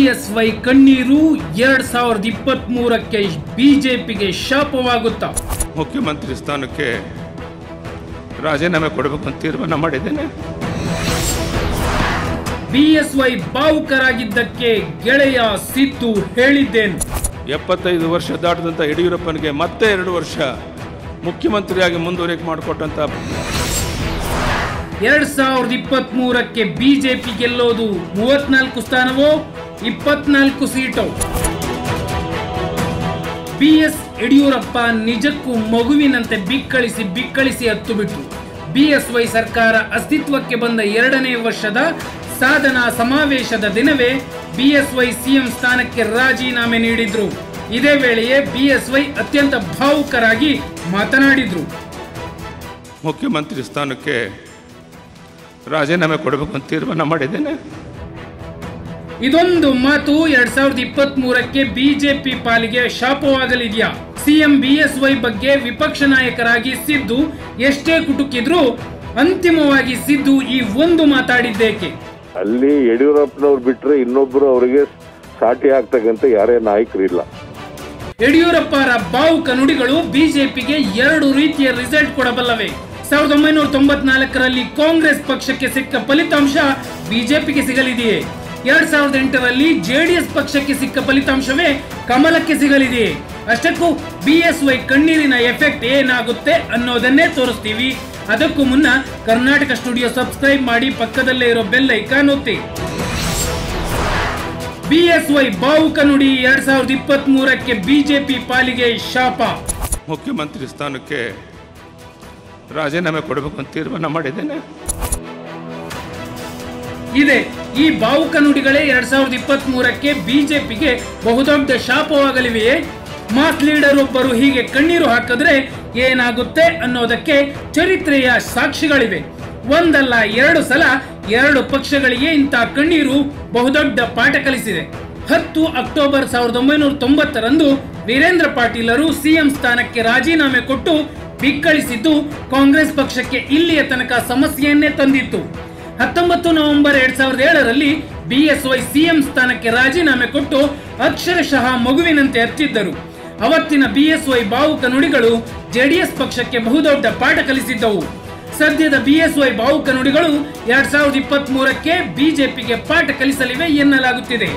BSY ಕಣ್ಣೀರು ಎರಡ್ ಸಾವಿರದ ಇಪ್ಪತ್ತ್ ಮೂರಕ್ಕೆ ಬಿಜೆಪಿಗೆ ಶಾಪವಾಗುತ್ತಾ ಮುಖ್ಯಮಂತ್ರಿ ಸ್ಥಾನಕ್ಕೆ ರಾಜೀನಾಮೆ ಕೊಡಬೇಕು ಅಂತ ತೀರ್ಮಾನ ಮಾಡಿದ್ದೇನೆ ಬಿಎಸ್ವೈ ಭಾವುಕರಾಗಿದ್ದಕ್ಕೆ ಗೆಳೆಯ ಸಿದ್ದು ಹೇಳಿದ್ದೇನು ಎಪ್ಪತ್ತೈದು ವರ್ಷ ದಾಟದಂಥ ಯಡಿಯೂರಪ್ಪನಿಗೆ ಮತ್ತೆ ಎರಡು ವರ್ಷ ಮುಖ್ಯಮಂತ್ರಿಯಾಗಿ ಮುಂದುವರಿಕೆ ಮಾಡಿಕೊಟ್ಟಂಥ ಎರಡ್ ಸಾವಿರದ ಇಪ್ಪತ್ತ್ ಮೂರಕ್ಕೆ ಬಿಜೆಪಿ ಗೆಲ್ಲೋದು ಮೂವತ್ನಾಲ್ಕು ಸ್ಥಾನವೋ ಇಪ್ಪತ್ನಾಲ್ಕು ಸೀಟೋ ಬಿಎಸ್ ಯಡಿಯೂರಪ್ಪ ನಿಜಕ್ಕೂ ಮಗುವಿನಂತೆ ಬಿಕ್ಕಳಿಸಿ ಬಿಕ್ಕಳಿಸಿ ಹತ್ತು ಬಿಟ್ಟು ಬಿಎಸ್ವೈ ಸರ್ಕಾರ ಅಸ್ತಿತ್ವಕ್ಕೆ ಬಂದ ಎರಡನೇ ವರ್ಷದ ಸಾಧನಾ ಸಮಾವೇಶದ ದಿನವೇ ಬಿಎಸ್ವೈ ಸಿಎಂ ಸ್ಥಾನಕ್ಕೆ ರಾಜೀನಾಮೆ ನೀಡಿದ್ರು ಇದೇ ವೇಳೆಯೇ ಬಿಎಸ್ವೈ ಅತ್ಯಂತ ಭಾವುಕರಾಗಿ ಮಾತನಾಡಿದ್ರು ಮುಖ್ಯಮಂತ್ರಿ ಸ್ಥಾನಕ್ಕೆ ರಾಜೀನಾಮೆ ಕೊಡಬೇಕು ಅಂತ ತೀರ್ಮಾನ ಮಾಡಿದ್ದೇನೆ ಇದೊಂದು ಮಾತು ಎರಡ್ ಸಾವಿರದ ಇಪ್ಪತ್ತ್ ಮೂರಕ್ಕೆ ಬಿಜೆಪಿ ಪಾಲಿಗೆ ಶಾಪವಾಗಲಿದೆಯಾ ಸಿಎಂ ಬಿಎಸ್ವೈ ಬಗ್ಗೆ ವಿಪಕ್ಷ ನಾಯಕರಾಗಿ ಸಿದ್ದು ಎಷ್ಟೇ ಕುಟುಕಿದ್ರು ಅಂತಿಮವಾಗಿ ಸಿದ್ದು ಈ ಒಂದು ಮಾತಾಡಿದ್ದೇಕೆ ಅಲ್ಲಿ ಯಡಿಯೂರಪ್ಪನವ್ರು ಬಿಟ್ರೆ ಇನ್ನೊಬ್ರು ಅವರಿಗೆ ಸಾಟಿ ಆಗ್ತಕ್ಕಂಥ ಯಾರೇ ನಾಯಕರಿಲ್ಲ ಯಡಿಯೂರಪ್ಪರ ಭಾವುಕ ನುಡಿಗಳು ಬಿಜೆಪಿಗೆ ಎರಡು ರೀತಿಯ ರಿಸಲ್ಟ್ ಕೊಡಬಲ್ಲವೆ ಸಾವಿರದ ಒಂಬೈನೂರ ತೊಂಬತ್ನಾಲ್ಕರಲ್ಲಿ ಕಾಂಗ್ರೆಸ್ ಪಕ್ಷಕ್ಕೆ ಸಿಕ್ಕ ಫಲಿತಾಂಶ ಬಿಜೆಪಿಗೆ ಸಿಗಲಿದೆಯೇ ಎರಡ್ ಸಾವಿರದ ಎಂಟರಲ್ಲಿ ಜೆಡಿಎಸ್ ಪಕ್ಷಕ್ಕೆ ಸಿಕ್ಕ ಫಲಿತಾಂಶವೇ ಕಮಲಕ್ಕೆ ಸಿಗಲಿದೆಯೇ ಅಷ್ಟಕ್ಕೂ ಬಿಎಸ್ವೈ ಕಣ್ಣೀರಿನ ಎಫೆಕ್ಟ್ ಏನಾಗುತ್ತೆ ಅನ್ನೋದನ್ನೇ ತೋರಿಸ್ತೀವಿ ಅದಕ್ಕೂ ಮುನ್ನ ಕರ್ನಾಟಕ ಸ್ಟುಡಿಯೋ ಸಬ್ಸ್ಕ್ರೈಬ್ ಮಾಡಿ ಪಕ್ಕದಲ್ಲೇ ಇರೋ ಬೆಲ್ ಐಕಾನ್ ಒತ್ತಿ ಬಿಎಸ್ವೈ ಭಾವುಕ ನುಡಿ ಎರಡ್ ಸಾವಿರದ ಇಪ್ಪತ್ತ್ ಮೂರಕ್ಕೆ ಬಿಜೆಪಿ ಪಾಲಿಗೆ ಶಾಪ ಮುಖ್ಯಮಂತ್ರಿ ಸ್ಥಾನಕ್ಕೆ ರಾಜೀನಾಮೆ ಕೊಡಬೇಕು ಅಂತ ತೀರ್ಮಾನ ಮಾಡಿದ್ದೇನೆ ಇದೆ ಈ ಭಾವುಕ ನುಡಿಗಳೇ ಎರಡ್ ಸಾವಿರದ ಇಪ್ಪತ್ತ್ ಮೂರಕ್ಕೆ ಬಿಜೆಪಿಗೆ ಬಹುದೊಡ್ಡ ಶಾಪವಾಗಲಿವೆಯೇ ಮಾಸ್ ಲೀಡರ್ ಒಬ್ಬರು ಹೀಗೆ ಕಣ್ಣೀರು ಹಾಕಿದ್ರೆ ಏನಾಗುತ್ತೆ ಅನ್ನೋದಕ್ಕೆ ಚರಿತ್ರೆಯ ಸಾಕ್ಷಿಗಳಿವೆ ಒಂದಲ್ಲ ಎರಡು ಸಲ ಎರಡು ಪಕ್ಷಗಳಿಗೆ ಇಂಥ ಕಣ್ಣೀರು ಬಹುದೊಡ್ಡ ಪಾಠ ಕಲಿಸಿದೆ ಹತ್ತು ಅಕ್ಟೋಬರ್ ಸಾವಿರದ ಒಂಬೈನೂರ ತೊಂಬತ್ತರಂದು ವೀರೇಂದ್ರ ಪಾಟೀಲರು ಸಿಎಂ ಸ್ಥಾನಕ್ಕೆ ರಾಜೀನಾಮೆ ಕೊಟ್ಟು ಬಿಕ್ಕಳಿಸಿದ್ದು ಕಾಂಗ್ರೆಸ್ ಪಕ್ಷಕ್ಕೆ ಇಲ್ಲಿಯ ತನಕ ಸಮಸ್ಯೆಯನ್ನೇ ತಂದಿತ್ತು ಹತ್ತೊಂಬತ್ತು ನವೆಂಬರ್ ಎರಡ್ ಸಾವಿರದ ಏಳರಲ್ಲಿ ಬಿಎಸ್ವೈ ಸಿಎಂ ಸ್ಥಾನಕ್ಕೆ ರಾಜೀನಾಮೆ ಕೊಟ್ಟು ಅಕ್ಷರಶಃ ಮಗುವಿನಂತೆ ಹತ್ತಿದ್ದರು ಅವತ್ತಿನ ಬಿಎಸ್ವೈ ಭಾವುಕ ನುಡಿಗಳು ಜೆಡಿಎಸ್ ಪಕ್ಷಕ್ಕೆ ಬಹುದೊಡ್ಡ ಪಾಠ ಕಲಿಸಿದ್ದವು ಸದ್ಯದ ಬಿಎಸ್ವೈ ಭಾವುಕ ನುಡಿಗಳು ಎರಡ್ ಸಾವಿರದ ಇಪ್ಪತ್ತ್ ಮೂರಕ್ಕೆ ಬಿಜೆಪಿಗೆ ಪಾಠ ಕಲಿಸಲಿವೆ ಎನ್ನಲಾಗುತ್ತಿದೆ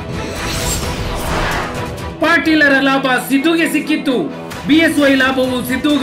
ಪಾಟೀಲರ ಲಾಭ ಸಿದ್ದುಗೆ ಸಿಕ್ಕಿತ್ತು ಬಿಎಸ್ವೈ ಲಾಭವು ಸಿದ್ದುಗ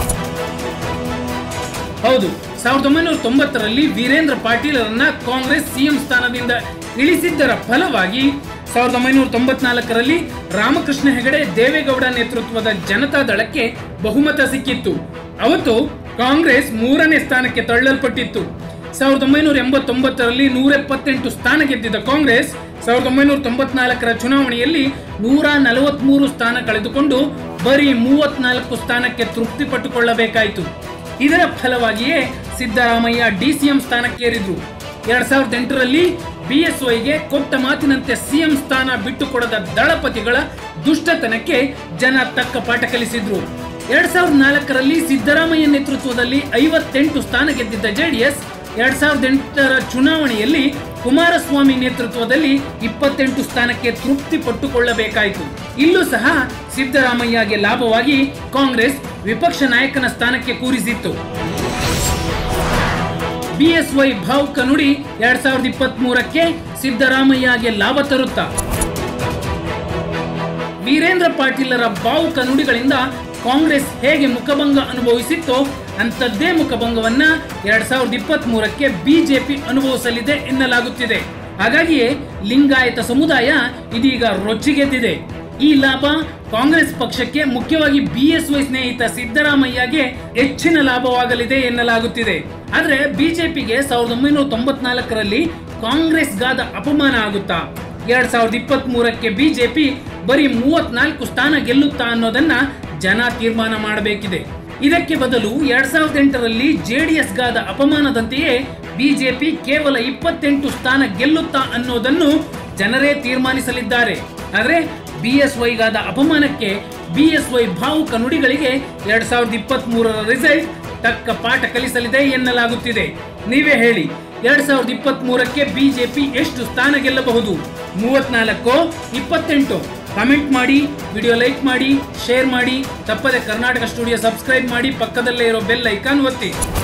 ಹೌದು ಸಾವಿರದ ಒಂಬೈನೂರ ತೊಂಬತ್ತರಲ್ಲಿ ವೀರೇಂದ್ರ ಪಾಟೀಲರನ್ನ ಕಾಂಗ್ರೆಸ್ ಸಿಎಂ ಸ್ಥಾನದಿಂದ ಇಳಿಸಿದ್ದರ ಫಲವಾಗಿ ಸಾವಿರದ ಒಂಬೈನೂರ ತೊಂಬತ್ನಾಲ್ಕರಲ್ಲಿ ರಾಮಕೃಷ್ಣ ಹೆಗಡೆ ದೇವೇಗೌಡ ನೇತೃತ್ವದ ಜನತಾ ದಳಕ್ಕೆ ಬಹುಮತ ಸಿಕ್ಕಿತ್ತು ಅವತ್ತು ಕಾಂಗ್ರೆಸ್ ಮೂರನೇ ಸ್ಥಾನಕ್ಕೆ ತಳ್ಳಲ್ಪಟ್ಟಿತ್ತು ಸಾವಿರದ ಒಂಬೈನೂರ ಎಂಬತ್ತೊಂಬತ್ತರಲ್ಲಿ ನೂರ ಎಪ್ಪತ್ತೆಂಟು ಸ್ಥಾನ ಗೆದ್ದಿದ್ದ ಕಾಂಗ್ರೆಸ್ ಸಾವಿರದ ಒಂಬೈನೂರ ತೊಂಬತ್ನಾಲ್ಕರ ಚುನಾವಣೆಯಲ್ಲಿ ನೂರ ನಲವತ್ಮೂರು ಸ್ಥಾನ ಕಳೆದುಕೊಂಡು ಬರೀ ಮೂವತ್ನಾಲ್ಕು ಸ್ಥಾನಕ್ಕೆ ತೃಪ್ತಿ ಪಟ್ಟುಕೊಳ್ಳಬೇಕಾಯಿತು ಇದರ ಫಲವಾಗಿಯೇ ಸಿದ್ದರಾಮಯ್ಯ ಡಿಸಿಎಂ ಸ್ಥಾನಕ್ಕೇರಿದ್ರು ಎರಡ್ ಸಾವಿರದ ಎಂಟರಲ್ಲಿ ಬಿಎಸ್ವೈಗೆ ಕೊಟ್ಟ ಮಾತಿನಂತೆ ಸಿಎಂ ಸ್ಥಾನ ಬಿಟ್ಟುಕೊಡದ ದಳಪತಿಗಳ ದುಷ್ಟತನಕ್ಕೆ ಜನ ತಕ್ಕ ಪಾಠ ಕಲಿಸಿದ್ರು ಎರಡ್ ಸಾವಿರದ ನಾಲ್ಕರಲ್ಲಿ ಸಿದ್ದರಾಮಯ್ಯ ನೇತೃತ್ವದಲ್ಲಿ ಐವತ್ತೆಂಟು ಸ್ಥಾನ ಗೆದ್ದಿದ್ದ ಜೆಡಿಎಸ್ ಎರಡ್ ಸಾವಿರದ ಎಂಟರ ಚುನಾವಣೆಯಲ್ಲಿ ಕುಮಾರಸ್ವಾಮಿ ನೇತೃತ್ವದಲ್ಲಿ ಇಪ್ಪತ್ತೆಂಟು ಸ್ಥಾನಕ್ಕೆ ತೃಪ್ತಿ ಪಟ್ಟುಕೊಳ್ಳಬೇಕಾಯಿತು ಇಲ್ಲೂ ಸಹ ಸಿದ್ದರಾಮಯ್ಯಗೆ ಲಾಭವಾಗಿ ಕಾಂಗ್ರೆಸ್ ವಿಪಕ್ಷ ನಾಯಕನ ಸ್ಥಾನಕ್ಕೆ ಕೂರಿಸಿತ್ತು ಬಿಎಸ್ವೈ ಭಾವುಕ ನುಡಿ ಎರಡ್ ಸಾವಿರದ ಇಪ್ಪತ್ತ್ ಮೂರಕ್ಕೆ ಸಿದ್ದರಾಮಯ್ಯಗೆ ಲಾಭ ತರುತ್ತಾ ವೀರೇಂದ್ರ ಪಾಟೀಲರ ಭಾವುಕ ನುಡಿಗಳಿಂದ ಕಾಂಗ್ರೆಸ್ ಹೇಗೆ ಮುಖಭಂಗ ಅನುಭವಿಸಿತ್ತೋ ಅಂಥದ್ದೇ ಮುಖಭಂಗವನ್ನ ಎರಡ್ ಸಾವಿರದ ಇಪ್ಪತ್ತ್ ಮೂರಕ್ಕೆ ಬಿಜೆಪಿ ಅನುಭವಿಸಲಿದೆ ಎನ್ನಲಾಗುತ್ತಿದೆ ಹಾಗಾಗಿಯೇ ಲಿಂಗಾಯತ ಸಮುದಾಯ ಇದೀಗ ರೊಚ್ಚಿಗೆದ್ದಿದೆ ಈ ಲಾಭ ಕಾಂಗ್ರೆಸ್ ಪಕ್ಷಕ್ಕೆ ಮುಖ್ಯವಾಗಿ ಬಿಎಸ್ವೈ ಸ್ನೇಹಿತ ಸಿದ್ದರಾಮಯ್ಯಗೆ ಹೆಚ್ಚಿನ ಲಾಭವಾಗಲಿದೆ ಎನ್ನಲಾಗುತ್ತಿದೆ ಆದ್ರೆ ಬಿಜೆಪಿಗೆ ಸಾವಿರದ ಒಂಬೈನೂರ ತೊಂಬತ್ನಾಲ್ಕರಲ್ಲಿ ಕಾಂಗ್ರೆಸ್ಗಾದ ಅಪಮಾನ ಆಗುತ್ತಾ ಎರಡ್ ಸಾವಿರದ ಇಪ್ಪತ್ತ್ ಮೂರಕ್ಕೆ ಬಿಜೆಪಿ ಬರೀ ಮೂವತ್ನಾಲ್ಕು ಸ್ಥಾನ ಗೆಲ್ಲುತ್ತಾ ಅನ್ನೋದನ್ನ ಜನ ತೀರ್ಮಾನ ಮಾಡಬೇಕಿದೆ ಇದಕ್ಕೆ ಬದಲು ಎರಡ್ ಸಾವಿರದ ಎಂಟರಲ್ಲಿ ಜೆಡಿಎಸ್ಗಾದ ಅಪಮಾನದಂತೆಯೇ ಬಿಜೆಪಿ ಕೇವಲ ಇಪ್ಪತ್ತೆಂಟು ಸ್ಥಾನ ಗೆಲ್ಲುತ್ತಾ ಅನ್ನೋದನ್ನು ಜನರೇ ತೀರ್ಮಾನಿಸಲಿದ್ದಾರೆ ಆದರೆ ಬಿಎಸ್ವೈಗಾದ ಅಪಮಾನಕ್ಕೆ ಬಿಎಸ್ವೈ ಭಾವುಕ ನುಡಿಗಳಿಗೆ ಎರಡ್ ಸಾವಿರದ ಇಪ್ಪತ್ತ್ ಮೂರರ ರಿಸಲ್ಟ್ ತಕ್ಕ ಪಾಠ ಕಲಿಸಲಿದೆ ಎನ್ನಲಾಗುತ್ತಿದೆ ನೀವೇ ಹೇಳಿ ಎರಡ್ ಸಾವಿರದ ಇಪ್ಪತ್ತ್ ಮೂರಕ್ಕೆ ಬಿಜೆಪಿ ಎಷ್ಟು ಸ್ಥಾನ ಗೆಲ್ಲಬಹುದು ಮೂವತ್ನಾಲ್ಕು ಇಪ್ಪತ್ತೆಂಟು ಕಮೆಂಟ್ ಮಾಡಿ ವಿಡಿಯೋ ಲೈಕ್ ಮಾಡಿ ಶೇರ್ ಮಾಡಿ ತಪ್ಪದೆ ಕರ್ನಾಟಕ ಸ್ಟುಡಿಯೋ ಸಬ್ಸ್ಕ್ರೈಬ್ ಮಾಡಿ ಪಕ್ಕದಲ್ಲೇ ಇರೋ ಬೆಲ್ ಐಕಾನ್ ಒತ್ತಿ